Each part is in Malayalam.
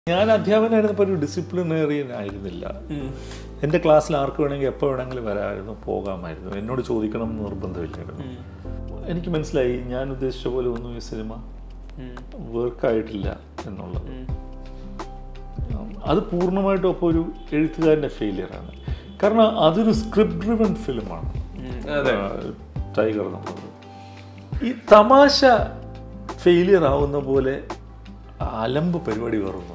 ഞാൻ അധ്യാപകനായിരുന്നപ്പോൾ ഒരു ഡിസിപ്ലിനേറിയൻ ആയിരുന്നില്ല എൻ്റെ ക്ലാസ്സിൽ ആർക്ക് വേണമെങ്കിൽ എപ്പോൾ വേണമെങ്കിലും വരാമായിരുന്നു പോകാമായിരുന്നു എന്നോട് ചോദിക്കണം എന്ന് നിർബന്ധമില്ലായിരുന്നു എനിക്ക് മനസ്സിലായി ഞാൻ ഉദ്ദേശിച്ച പോലെ ഒന്നും ഈ സിനിമ വർക്കായിട്ടില്ല എന്നുള്ളത് അത് പൂർണ്ണമായിട്ടും അപ്പോൾ ഒരു എഴുത്തുകാരൻ്റെ ഫെയിലിയറാണ് കാരണം അതൊരു സ്ക്രിപ്റ്റ് ഡ്രിവൺ ഫിലിമാണ് അതെ ടൈഗർ എന്നുള്ളത് ഈ തമാശ ഫെയിലിയർ ആവുന്ന പോലെ അലമ്പ് പരിപാടി വേറൊന്നുമില്ല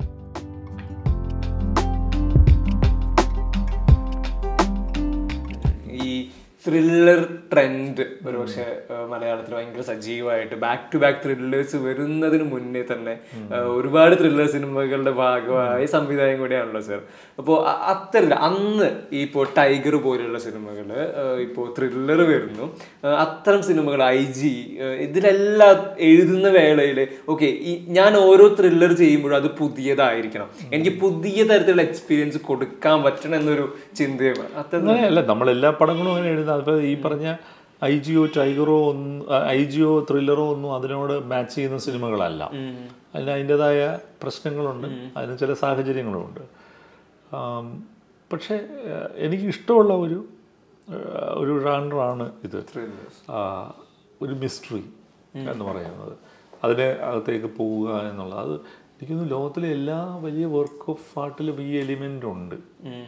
ഈ ത്രില്ലർ ട്രെൻഡ് ഒരുപക്ഷെ ഏഹ്, മലയാളത്തിൽ ഭയങ്കര സജീവമായിട്ട് ബാക്ക് ടു ബാക്ക് ത്രില്ലേഴ്സ് വരുന്നതിന് മുന്നേ തന്നെ ഏഹ്, ഒരുപാട് ത്രില്ലർ സിനിമകളുടെ ഭാഗമായ സംവിധായകം കൂടിയാണല്ലോ സർ അപ്പോൾ അത്തരത്തിൽ അന്ന് ഈ ഇപ്പോൾ ടൈഗർ പോലെയുള്ള സിനിമകൾ ഇപ്പോൾ ത്രില്ലർ വരുന്നു ഏഹ്, അത്തരം സിനിമകൾ ഐ ജി ഇതിലെല്ലാം എഴുതുന്ന വേളയിൽ ഓക്കെ ഈ ഞാൻ ഓരോ ത്രില്ലർ ചെയ്യുമ്പോഴും അത് പുതിയതായിരിക്കണം എനിക്ക് പുതിയ തരത്തിലുള്ള എക്സ്പീരിയൻസ് കൊടുക്കാൻ പറ്റണം എന്നൊരു ചിന്തയാണ് അത്തരം അങ്ങനെയല്ല നമ്മൾ എല്ലാ പടങ്ങളും അങ്ങനെ എഴുതുന്നത് അതിപ്പോൾ ഈ പറഞ്ഞ ഐ ജിയോ ടൈഗറോ ഒന്നും ഐ ജിയോ ത്രില്ലറോ ഒന്നും അതിനോട് മാച്ച് ചെയ്യുന്ന സിനിമകളല്ല അതിന് അതിൻ്റെതായ പ്രശ്നങ്ങളുണ്ട് അതിന് ചില സാഹചര്യങ്ങളുമുണ്ട് ആം, പക്ഷേ ഏഹ്, എനിക്ക് ഇഷ്ടമുള്ള ഒരു ഏഹ്, ഒരു ജാണറാണ് ഇത് ആ, ഒരു മിസ്റ്ററി എന്ന് പറയുന്നത് അതിനെ അകത്തേക്ക് പോവുക എന്നുള്ളത് അത് എനിക്കൊന്ന് ലോകത്തിലെ എല്ലാ വലിയ വർക്ക് ഓഫ് ആർട്ടിലും ഈ എലിമെൻ്റ് ഉണ്ട്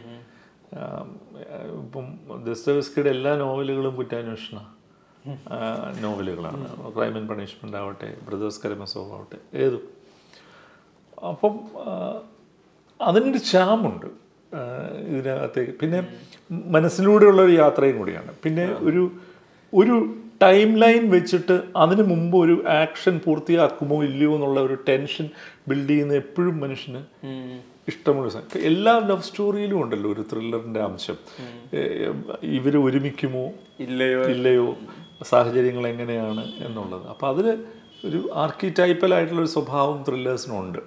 ആം, ഇപ്പം ദസ്തവസ്കിയുടെ എല്ലാ നോവലുകളും കുറ്റാന്വേഷണ ആ, നോവലുകളാണ് ക്രൈം ആൻഡ് പണിഷ്മെൻ്റ് ആവട്ടെ ബ്രദേഴ്സ് കരമസോവ് ആവട്ടെ ഏതും അപ്പം ആ, അതിനൊരു ചാമുണ്ട് ആ, ഇതിനകത്തേക്ക് പിന്നെ മനസ്സിലൂടെയുള്ള ഒരു യാത്രയും കൂടിയാണ് പിന്നെ ഒരു ഒരു ടൈം ലൈൻ വെച്ചിട്ട് അതിന് മുമ്പ് ഒരു ആക്ഷൻ പൂർത്തിയാക്കുമോ ഇല്ലയോ എന്നുള്ള ഒരു ടെൻഷൻ ബിൽഡ് ചെയ്യുന്ന എപ്പോഴും മനുഷ്യന് ഇഷ്ടമുള്ള സാധനം ഇപ്പം എല്ലാ ലവ് സ്റ്റോറിയിലും ഉണ്ടല്ലോ ഒരു ത്രില്ലറിൻ്റെ അംശം ഇവർ ഒരുമിക്കുമോ ഇല്ലയോ ഇല്ലയോ സാഹചര്യങ്ങൾ എങ്ങനെയാണ് എന്നുള്ളത് അപ്പോൾ അതിൽ ഒരു ആർക്കിടൈപ്പൽ ആയിട്ടുള്ള ഒരു സ്വഭാവം ത്രില്ലേഴ്സിനുണ്ട്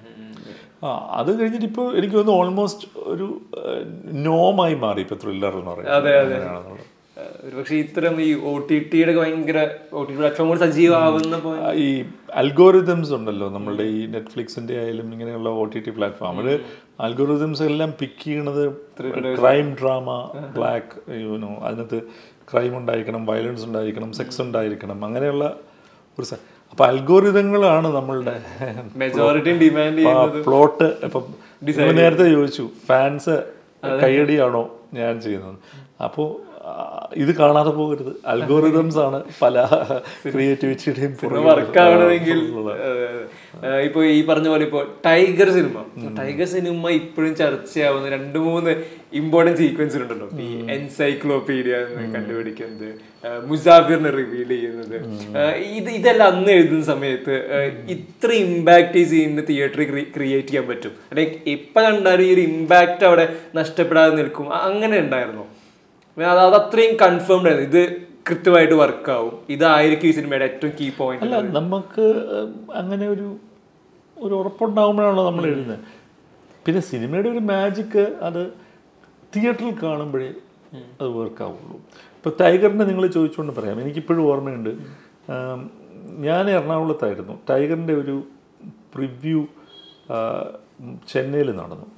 ആ അത് കഴിഞ്ഞിട്ട് ഇപ്പോൾ എനിക്ക് തോന്നുന്നു ഓൾമോസ്റ്റ് ഒരു നോമായി മാറി ഇപ്പോൾ ത്രില്ലർ എന്ന് അതെ, അതെ. പറയുന്നത് ഒരുപക്ഷെ ഇത്തരം ഈ ഒ ടി ടിയുടെ ഭയങ്കര ഒ ടി ടി പ്ലാറ്റ്ഫോം കൂടി സജീവമാവുന്ന പോലെ ആ, ഈ അൽഗോറിതംസ് ഉണ്ടല്ലോ നമ്മളുടെ ഈ നെറ്റ്ഫ്ലിക്സിന്റെ ആയാലും ഇങ്ങനെയുള്ള ഒ ടി ടി പ്ലാറ്റ്ഫോം അതിൽ അൽഗോറിതംസ് എല്ലാം പിക്ക് ചെയ്യണത് ക്രൈം ഡ്രാമ ബ്ലാക്ക് യുനോ അതിനകത്ത് ക്രൈം ഉണ്ടായിരിക്കണം വയലൻസ് ഉണ്ടായിരിക്കണം സെക്സ് ഉണ്ടായിരിക്കണം അങ്ങനെയുള്ള ഒരു സ- അപ്പൊ അൽഗോറിതങ്ങളാണ് നമ്മളുടെ മെജോറിറ്റിയും ഡിമാൻഡ് ചെയ്യുന്നത് പ്ലോട്ട് ഇപ്പം നിങ്ങൾ നേരത്തെ ചോദിച്ചു ഫാൻസ് കൈയടിയാണോ ഞാൻ ചെയ്യുന്നത് അപ്പോൾ ഇത് കാണാതെ പോകരുത് അൽഗോറിതംസ് ആണ് പല ക്രിയേറ്റിവിറ്റിയുടെയും വർക്ക് ആവണമെങ്കിൽ ഇപ്പൊ ഈ പറഞ്ഞ പോലെ ഇപ്പൊ ടൈഗർ സിനിമ ടൈഗർ സിനിമ ഇപ്പോഴും ചർച്ചയാവുന്ന രണ്ട് മൂന്ന് ഇമ്പോർട്ടന്റ് സീക്വൻസ് ഉണ്ടല്ലോ ഈ എൻസൈക്ലോപീഡിയ കണ്ടുപിടിക്കുന്നത് ആ, മുസാഫിറിനെ റിവീൽ ചെയ്യുന്നത് ആ, ഇത് ഇതെല്ലാം അന്ന് എഴുതുന്ന സമയത്ത് ആ, ഇത്ര ഇമ്പാക്ട് ഈ സീനിന് തിയേറ്ററിൽ ക്രിയേറ്റ് ചെയ്യാൻ പറ്റും അല്ലെങ്കിൽ എപ്പോ കണ്ടാലും ഈ ഒരു ഇമ്പാക്ട് അവിടെ നഷ്ടപ്പെടാതെ നിൽക്കും അ- അങ്ങനെ ഉണ്ടായിരുന്നു അത് അത് അത്രയും കൺഫേംഡ് ആയിരുന്നു ഇത് കൃത്യമായിട്ട് വർക്കാവും ഇതായിരിക്കും ഈ സിനിമയുടെ ഏറ്റവും കീ പോയിന്റ് അല്ല നമുക്ക് അങ്ങനെ ഒരു ഒരു ഉറപ്പുണ്ടാകുമ്പോഴാണല്ലോ നമ്മൾ എഴുതുന്നത് പിന്നെ സിനിമയുടെ ഒരു മാജിക്ക് അത് തിയേറ്ററിൽ കാണുമ്പോഴേ അത് വർക്കാവുള്ളൂ ഇപ്പോൾ ടൈഗറിനെ നിങ്ങൾ ചോദിച്ചുകൊണ്ട് പറയാം എനിക്കിപ്പോഴും ഓർമ്മയുണ്ട് ആം, ഞാൻ എറണാകുളത്തായിരുന്നു ടൈഗറിൻ്റെ ഒരു പ്രിവ്യൂ ചെന്നൈയിൽ നടന്നു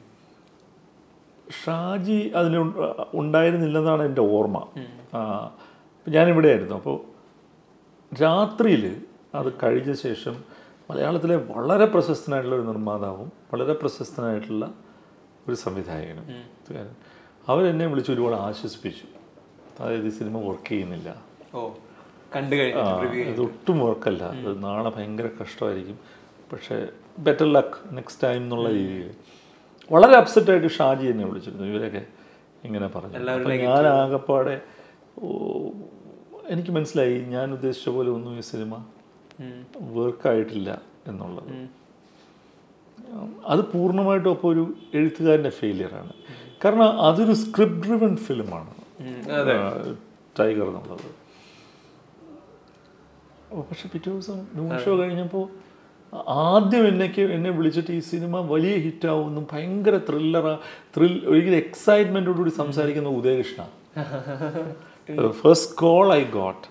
ഷാജി അതിൽ ഉണ്ടായിരുന്നില്ലെന്നാണ് എൻ്റെ ഓർമ്മ ആ, അപ്പം ഞാനിവിടെയായിരുന്നു അപ്പോൾ രാത്രിയിൽ അത് കഴിഞ്ഞ ശേഷം മലയാളത്തിലെ വളരെ പ്രശസ്തനായിട്ടുള്ള ഒരു നിർമ്മാതാവും വളരെ പ്രശസ്തനായിട്ടുള്ള ഒരു സംവിധായകനും അവരെന്നെ വിളിച്ച് ഒരുപാട് ആശ്വസിപ്പിച്ചു അതായത് ഈ സിനിമ വർക്ക് ചെയ്യുന്നില്ല ഓ കണ്ടു കഴിഞ്ഞു റിവ്യൂ ഇത് ഒട്ടും വർക്കല്ല അത് നാളെ ഭയങ്കര കഷ്ടമായിരിക്കും പക്ഷേ ബെറ്റർ ലക്ക് നെക്സ്റ്റ് ടൈം എന്നുള്ള രീതിയിൽ വളരെ അപ്സെറ്റ് ആയിട്ട് ഷാജി എന്നെ വിളിച്ചിരുന്നു ഇവരൊക്കെ ഇങ്ങനെ പറഞ്ഞു അപ്പോൾ ഞാൻ ആകപ്പാടെ ഓ, എനിക്ക് മനസ്സിലായി ഞാൻ ഉദ്ദേശിച്ച പോലെ ഒന്നും ഈ സിനിമ വർക്കായിട്ടില്ല എന്നുള്ളത് അത് പൂർണ്ണമായിട്ടും അപ്പോൾ ഒരു എഴുത്തുകാരൻ്റെ ഫെയിലിയറാണ് കാരണം അതൊരു സ്ക്രിപ്റ്റ് ഡ്രിവൺ ഫിലിമാണ് അതെ ടൈഗർ എന്നുള്ളത് അപ്പോൾ പക്ഷെ പിറ്റേ ദിവസം നൂൺ ഷോ കഴിഞ്ഞപ്പോൾ ആദ്യം എന്നേക്ക് എന്നെ വിളിച്ചിട്ട് ഈ സിനിമ വലിയ ഹിറ്റാവുന്നു ഭയങ്കര ത്രില്ലറാ ത്രിൽ ഒരിക്കലും എക്സൈറ്റ്മെൻറ്റോടുകൂടി സംസാരിക്കുന്ന Udayakrishna first call I got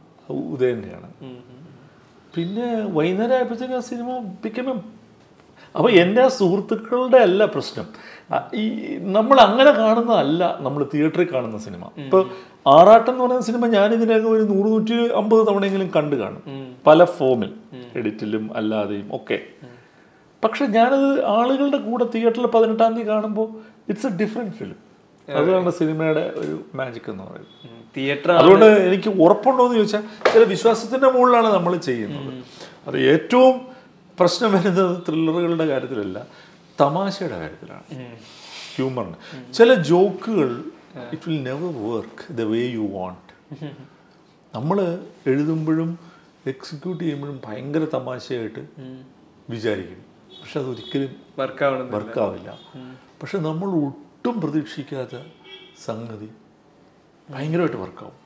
ഉദയൻ്റെയാണ് പിന്നെ വൈകുന്നേരം ആയപ്പോഴത്തേക്കും ആ സിനിമ പിക്കമ അപ്പോൾ എൻ്റെ ആ സുഹൃത്തുക്കളുടെ അല്ല പ്രശ്നം ആ, ഈ നമ്മൾ അങ്ങനെ കാണുന്നതല്ല നമ്മൾ തിയേറ്ററിൽ കാണുന്ന സിനിമ ഇപ്പോൾ ആറാട്ടം എന്ന് പറയുന്ന സിനിമ ഞാൻ ഇതിനകം ഒരു നൂറ് നൂറ്റി അമ്പത് തവണയെങ്കിലും കണ്ടു കാണും പല ഫോമിൽ എഡിറ്റിലും അല്ലാതെയും ഒക്കെ പക്ഷെ ഞാനത് ആളുകളുടെ കൂടെ തിയേറ്ററിൽ പതിനെട്ടാം തീയതി കാണുമ്പോൾ ഇറ്റ്സ് എ ഡിഫറെൻറ്റ് ഫിലിം അതാണ് സിനിമയുടെ ഒരു മാജിക് എന്ന് പറയുന്നത് തിയേറ്റർ അതുകൊണ്ട് എനിക്ക് ഉറപ്പുണ്ടോ എന്ന് ചോദിച്ചാൽ ചില വിശ്വാസത്തിന്റെ മുകളിലാണ് നമ്മൾ ചെയ്യുന്നത് അത് ഏറ്റവും പ്രശ്നം വരുന്നത് ത്രില്ലറുകളുടെ കാര്യത്തിലല്ല തമാശയുടെ കാര്യത്തിലാണ് ഹ്യൂമറിന് ചില ജോക്കുകൾ it will never work the way you want നമ്മൾ എഴുതുമ്പോഴും എക്സിക്യൂട്ട് ചെയ്യുമ്പോഴും ഭയങ്കര തമാശയായിട്ട് വിചാരിക്കും പക്ഷെ അതൊരിക്കലും വർക്ക് ആവണമെന്ന് വർക്കാവില്ല പക്ഷെ നമ്മൾ ഒട്ടും പ്രതീക്ഷിക്കാത്ത സംഗതി ഭയങ്കരമായിട്ട് വർക്കാവും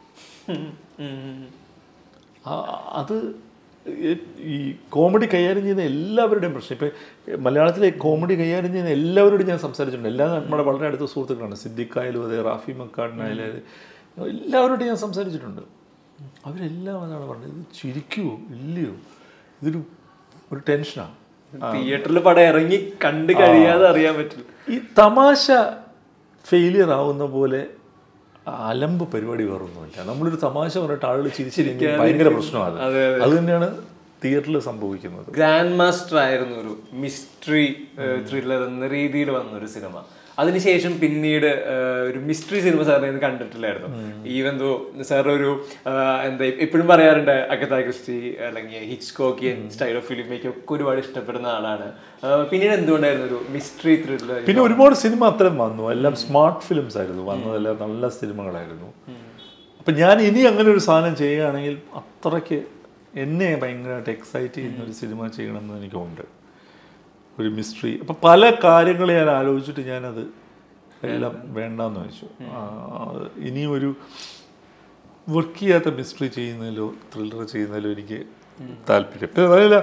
ആ- അത് ഏ- ഈ കോമഡി കൈകാര്യം ചെയ്യുന്ന എല്ലാവരുടെയും പ്രശ്നം ഇപ്പം മലയാളത്തിലെ കോമഡി കൈകാര്യം ചെയ്യുന്ന എല്ലാവരോടും ഞാൻ സംസാരിച്ചിട്ടുണ്ട് എല്ലാ നമ്മുടെ വളരെ അടുത്ത സുഹൃത്തുക്കളാണ് സിദ്ദിഖായാലും അതെ റാഫി മക്കാടിനായാലും എല്ലാവരോടും ഞാൻ സംസാരിച്ചിട്ടുണ്ട് അവരെല്ലാം അതാണ് പറഞ്ഞത് ഇത് ചിരിക്കുവോ ഇല്ലയോ ഇതൊരു ഒരു ടെൻഷനാണ് തിയേറ്ററിൽ പടം ഇറങ്ങി കണ്ടു കഴിയാതെ അറിയാൻ പറ്റില്ല ഈ തമാശ ഫെയിലിയർ ആവുന്ന പോലെ അലമ്പ് പരിപാടി വേറൊന്നുമില്ല നമ്മളൊരു തമാശ പറഞ്ഞിട്ട് ആളുകൾ ചിരിച്ചിരിക്കുക ഭയങ്കര പ്രശ്നമാണ് അത് അത് തന്നെയാണ് തിയേറ്ററിൽ സംഭവിക്കുന്നത് ഗ്രാൻഡ് മാസ്റ്റർ ആയിരുന്നു ഒരു മിസ്റ്ററി ത്രില്ലർ എന്ന രീതിയിൽ വന്ന ഒരു സിനിമ അതിനുശേഷം പിന്നീട് ഏഹ്, ഒരു മിസ്റ്ററി സിനിമ സാറിനെ ഒന്നും കണ്ടിട്ടില്ലായിരുന്നു ഈവൻ ദോ സാർ ഒരു ഏഹ്, എന്താ എപ്പോഴും പറയാറുണ്ട് അഗത ക്രിസ്റ്റി അല്ലെങ്കിൽ Hitchcockian style of film making ഒക്കെ ഒരുപാട് ഇഷ്ടപ്പെടുന്ന ആളാണ് ഏഹ്, പിന്നീട് എന്തുകൊണ്ടായിരുന്നു ഒരു മിസ്റ്ററി ത്രില്ലർ പിന്നെ ഒരുപാട് സിനിമ അത്രയും വന്നു എല്ലാം സ്മാർട്ട് ഫിലിംസ് ആയിരുന്നു വന്നതെല്ലാം നല്ല സിനിമകളായിരുന്നു അപ്പം ഞാൻ ഇനി അങ്ങനെ ഒരു സാധനം ചെയ്യുകയാണെങ്കിൽ അത്രയ്ക്ക് എന്നെ ഭയങ്കരമായിട്ട് എക്സൈറ്റ് ചെയ്യുന്ന ഒരു സിനിമ ചെയ്യണമെന്ന് എനിക്കുണ്ട് ഒരു മിസ്റ്ററി അപ്പം പല കാര്യങ്ങൾ ഞാൻ ആലോചിച്ചിട്ട് ഞാനത് എല്ലാം വേണ്ടാന്ന് വെച്ചു ആ, ഇനി ഒരു വർക്ക് ചെയ്യാത്ത മിസ്റ്ററി ചെയ്യുന്നതിലോ ത്രില്ലർ ചെയ്യുന്നതിലോ എനിക്ക് താല്പര്യം പിന്നെ അതല്ല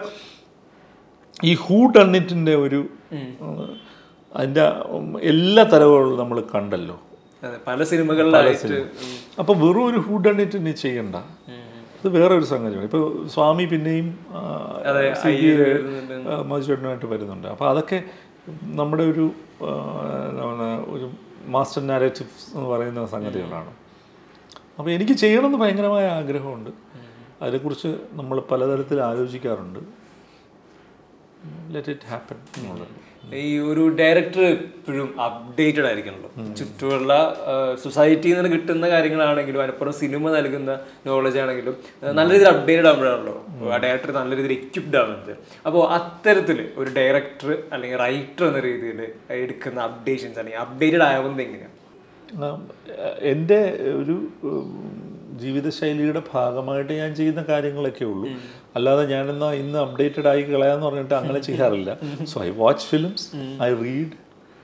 ഈ ഹൂ ഡണ്ണിറ്റിൻ്റെ ഒരു അതിൻ്റെ എല്ലാ തലവും നമ്മൾ കണ്ടല്ലോ അതെ, പല സിനിമകളിലായിട്ട് അപ്പോൾ വെറും ഒരു ഹൂ ഡണ്ണിറ്റ് ഇനി ചെയ്യണ്ട ഇത് വേറെ ഒരു സംഗതിയാണ് ഇപ്പോൾ സ്വാമി പിന്നെയും ആ, സിബിയിൽ, ആ, മധുചേട്ടനുമായിട്ട് വരുന്നുണ്ട് അപ്പോൾ അതൊക്കെ നമ്മുടെ ഒരു ആ, എന്താണ് ഒരു മാസ്റ്റർ നാരേറ്റീവ്സ് എന്ന് പറയുന്ന സംഗതികളാണ് അപ്പോൾ എനിക്ക് ചെയ്യണമെന്ന് ഭയങ്കരമായ ആഗ്രഹമുണ്ട് അതിനെക്കുറിച്ച് നമ്മൾ പലതരത്തിൽ ആലോചിക്കാറുണ്ട് ലെറ്റ് ഇറ്റ് ഹാപ്പൻ എന്നുള്ളത് ഈ ഒരു ഡയറക്ടർ എപ്പോഴും അപ്ഡേറ്റഡ് ആയിരിക്കണല്ലോ ചുറ്റുമുള്ള സൊസൈറ്റിയിൽ നിന്ന് കിട്ടുന്ന കാര്യങ്ങളാണെങ്കിലും അതിനപ്പുറം സിനിമ നൽകുന്ന നോളജ് ആണെങ്കിലും ആ, നല്ല രീതിയിൽ അപ്ഡേറ്റഡ് ആകുമ്പോഴാണല്ലോ ആ ഡയറക്ടർ നല്ല രീതിയിൽ എക്യുപ്ഡ് ആവുന്നത് അപ്പോൾ അത്തരത്തിൽ ഒരു ഡയറക്ടർ അല്ലെങ്കിൽ റൈറ്റർ എന്ന രീതിയിൽ എടുക്കുന്ന അപ്ഡേഷൻസ് അല്ലെങ്കിൽ അപ്ഡേറ്റഡ് ആവുന്നത് എങ്ങനെയാണ് നാം, എ- എൻ്റെ ഒരു ഉം, ജീവിതശൈലിയുടെ ഭാഗമായിട്ട് ഞാൻ ചെയ്യുന്ന കാര്യങ്ങളൊക്കെ ഉള്ളൂ അല്ലാതെ ഞാനെന്നാ ഇന്ന് അപ്ഡേറ്റഡ് ആയി കളയാന്ന് പറഞ്ഞിട്ട് അങ്ങനെ ചെയ്യാറില്ല so I watch films I read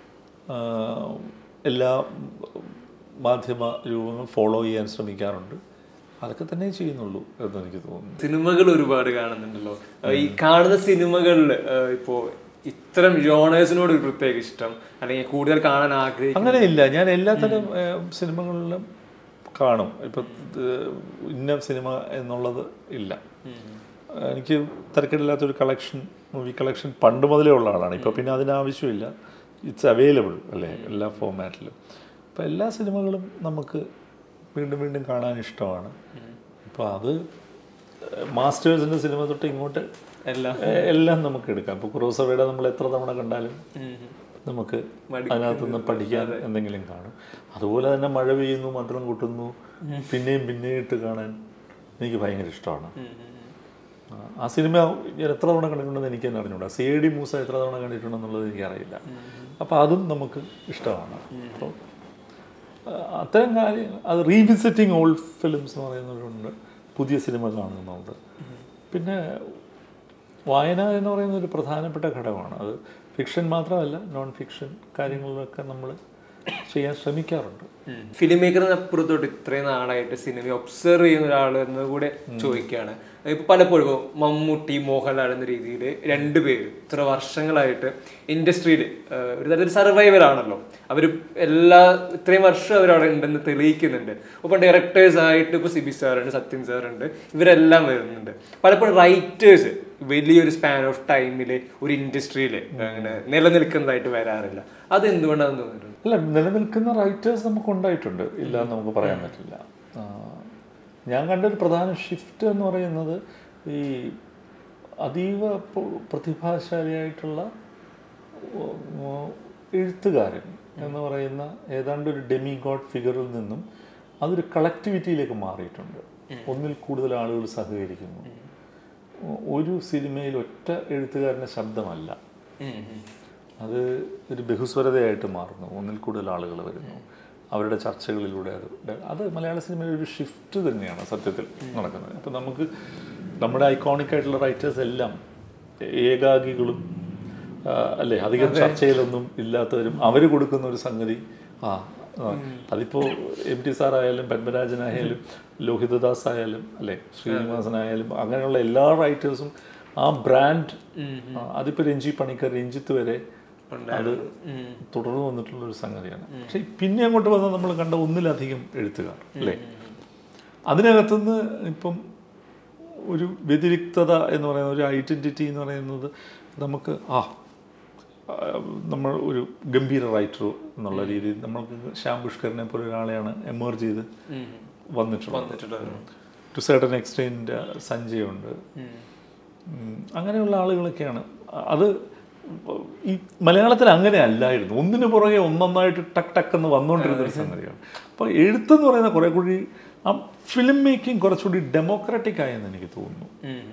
എല്ലാ മാധ്യമ രൂപങ്ങൾ ഫോളോ ചെയ്യാൻ ശ്രമിക്കാറുണ്ട് അതൊക്കെ തന്നെ ചെയ്യുന്നുള്ളൂ എന്ന് എനിക്ക് തോന്നുന്നു സിനിമകൾ ഒരുപാട് കാണുന്നുണ്ടല്ലോ ആ, ഈ കാണുന്ന സിനിമകളിൽ ഇപ്പോ ഇത്തരം ജോണേഴ്സിനോട് ഒരു പ്രത്യേക ഇഷ്ടം അല്ലെങ്കിൽ കൂടുതൽ കാണാൻ ആഗ്രഹിക്കും അങ്ങനെയില്ല ഞാൻ എല്ലാത്തരം ഏഹ്, സിനിമകളിലും കാണും ഇപ്പം ഏഹ്, ഇന്ന സിനിമ എന്നുള്ളത് ഇല്ല എനിക്ക് തിരക്കിടില്ലാത്തൊരു കളക്ഷൻ മൂവി കളക്ഷൻ പണ്ട് മുതലേ ഉള്ള ആളാണ് ഇപ്പോൾ പിന്നെ അതിനാവശ്യമില്ല ഇറ്റ്സ് അവൈലബിൾ അല്ലേ എല്ലാ ഫോമാറ്റിലും അപ്പോൾ എല്ലാ സിനിമകളും നമുക്ക് വീണ്ടും വീണ്ടും കാണാൻ ഇഷ്ടമാണ് അപ്പോൾ അത് മാസ്റ്റേഴ്സിൻ്റെ സിനിമ തൊട്ട് ഇങ്ങോട്ട് എല്ലാം ഏഹ്, എല്ലാം നമുക്ക് എടുക്കാം ഇപ്പോൾ ക്രൂസവയുടെ നമ്മൾ എത്ര തവണ കണ്ടാലും നമുക്ക് അതിനകത്ത് നിന്ന് പഠിക്കാൻ എന്തെങ്കിലും കാണും അതുപോലെ തന്നെ മഴ പെയ്യുന്നു മന്ത്രം കൂട്ടുന്നു പിന്നെയും പിന്നെയും ഇട്ട് കാണാൻ എനിക്ക് ഭയങ്കര ഇഷ്ടമാണ് ആ, ആ സിനിമ ഞാൻ എത്ര തവണ കണ്ടിട്ടുണ്ടെന്ന് എനിക്ക് തന്നെ അറിഞ്ഞൂടാ സി ഡി മൂസ എത്ര തവണ കണ്ടിട്ടുണ്ടെന്നുള്ളത് എനിക്കറിയില്ല അപ്പോൾ അതും നമുക്ക് ഇഷ്ടമാണ് അപ്പോൾ ആ, അത്തരം കാര്യം അത് റീവിസിറ്റിംഗ് ഓൾഡ് ഫിലിംസ് എന്ന് പറയുന്നവരുണ്ട് പുതിയ സിനിമ കാണുന്നുണ്ട് പിന്നെ വായന എന്ന് പറയുന്ന ഒരു പ്രധാനപ്പെട്ട ഘടകമാണ് അത് ഫിക്ഷൻ മാത്രമല്ല നോൺ ഫിക്ഷൻ കാര്യങ്ങളിലൊക്കെ നമ്മൾ ചെയ്യാൻ ശ്രമിക്കാറുണ്ട് ഫിലിം മേക്കറിന് അപ്പുറത്തോട്ട് ഇത്രയും നാളായിട്ട് സിനിമ ഒബ്സർവ് ചെയ്യുന്ന ഒരാൾ എന്ന് കൂടെ ചോദിക്കുകയാണ് ഇപ്പൊ പലപ്പോഴും ഇപ്പൊ മമ്മൂട്ടി മോഹൻലാൽ എന്ന രീതിയിൽ രണ്ടുപേര് ഇത്ര വർഷങ്ങളായിട്ട് ഇൻഡസ്ട്രിയിൽ ഒരു തരത്തിൽ സർവൈവർ ആണല്ലോ അവർ എല്ലാ ഇത്രയും വർഷം അവരവിടെ ഉണ്ടെന്ന് തെളിയിക്കുന്നുണ്ട് ഒപ്പം ഡയറക്ടേഴ്സ് ആയിട്ട് ഇപ്പോൾ സിബി സാറുണ്ട് സത്യൻ സാറുണ്ട് ഇവരെല്ലാം വരുന്നുണ്ട് പലപ്പോഴും റൈറ്റേഴ്സ് വലിയൊരു സ്പാൻ ഓഫ് ടൈമിൽ ഒരു ഇൻഡസ്ട്രിയിൽ അങ്ങനെ നിലനിൽക്കുന്നതായിട്ട് വരാറില്ല അത് എന്തുകൊണ്ടാണെന്ന് തോന്നുന്നു അല്ല നിലനിൽക്കുന്ന റൈറ്റേഴ്സ് നമുക്ക് ഉണ്ടായിട്ടുണ്ട് ഇല്ല എന്ന് നമുക്ക് പറയാൻ പറ്റില്ല ആ, ഞാൻ കണ്ടൊരു പ്രധാന ഷിഫ്റ്റ് എന്ന് പറയുന്നത് ഈ അതീവ പ- പ്രതിഭാശാലിയായിട്ടുള്ള ഓ- ഓ- എഴുത്തുകാരൻ എന്ന് പറയുന്ന ഏതാണ്ട് ഒരു ഡെമി ഗോഡ് ഫിഗറിൽ നിന്നും അതൊരു കളക്ടിവിറ്റിയിലേക്ക് മാറിയിട്ടുണ്ട് ഒന്നിൽ കൂടുതൽ ആളുകൾ സഹകരിക്കുന്നു ഒരു സിനിമയിൽ ഒറ്റ എഴുത്തുകാരൻ്റെ ശബ്ദമല്ല അത് ഒരു ബഹുസ്വരതയായിട്ട് മാറുന്നു ഒന്നിൽ കൂടുതൽ ആളുകൾ വരുന്നു അവരുടെ ചർച്ചകളിലൂടെ അത് ഡ- അത് മലയാള സിനിമയിൽ ഒരു ഷിഫ്റ്റ് തന്നെയാണ് സത്യത്തിൽ നടക്കുന്നത് ഇപ്പം നമുക്ക് നമ്മുടെ ഐക്കോണിക് ആയിട്ടുള്ള റൈറ്റേഴ്സ് എല്ലാം ഏകാഗികളും ആ, അല്ലേ അധികം ചർച്ചയിലൊന്നും ഇല്ലാത്തവരും അവർ കൊടുക്കുന്ന ഒരു സംഗതി ആ ആ, അതിപ്പോ എം ടി സാറായാലും പത്മരാജനായാലും ലോഹിതദാസ് ആയാലും അല്ലേ ശ്രീനിവാസനായാലും അങ്ങനെയുള്ള എല്ലാ റൈറ്റേഴ്സും ആ ബ്രാൻഡ് അതിപ്പോ രഞ്ജി പണിക്കർ രഞ്ജിത്ത് വരെ അത് തുടർന്ന് വന്നിട്ടുള്ള ഒരു സംഗതിയാണ് പക്ഷെ പിന്നെ അങ്ങോട്ട് വന്ന് നമ്മൾ കണ്ട ഒന്നിലധികം എഴുത്തുകാർ അല്ലേ അതിനകത്തുനിന്ന് ഇപ്പം ഒരു വ്യതിരിക്തത എന്ന് പറയുന്ന ഒരു ഐഡന്റിറ്റി എന്ന് പറയുന്നത് നമുക്ക് ആ ആ, നമ്മൾ ഒരു ഗംഭീര റൈറ്റർ എന്നുള്ള രീതിയിൽ നമ്മൾക്ക് ശ്യാം പുഷ്കറിനെ പോലെ ഒരാളെയാണ് എമേർജ് ചെയ്ത് വന്നിട്ടുള്ളത് ടു സർട്ടൻ എക്സ്റ്റെൻറ്റ് സഞ്ജയ് ഉണ്ട് ഉം, അങ്ങനെയുള്ള ആളുകളൊക്കെയാണ് അത് ഈ മലയാളത്തിൽ അങ്ങനെ അല്ലായിരുന്നു ഒന്നിനു പുറകെ ഒന്നൊന്നായിട്ട് ടക്ക് ടക്ക് എന്ന് വന്നുകൊണ്ടിരുന്ന ഒരു സംഗതിയാണ് അപ്പോൾ എഴുത്തെന്ന് പറയുന്ന കുറെ കൂടി ആ ഫിലിം മേക്കിംഗ് കുറച്ചുകൂടി ഡെമോക്രാറ്റിക് ആയെന്ന് എനിക്ക് തോന്നുന്നു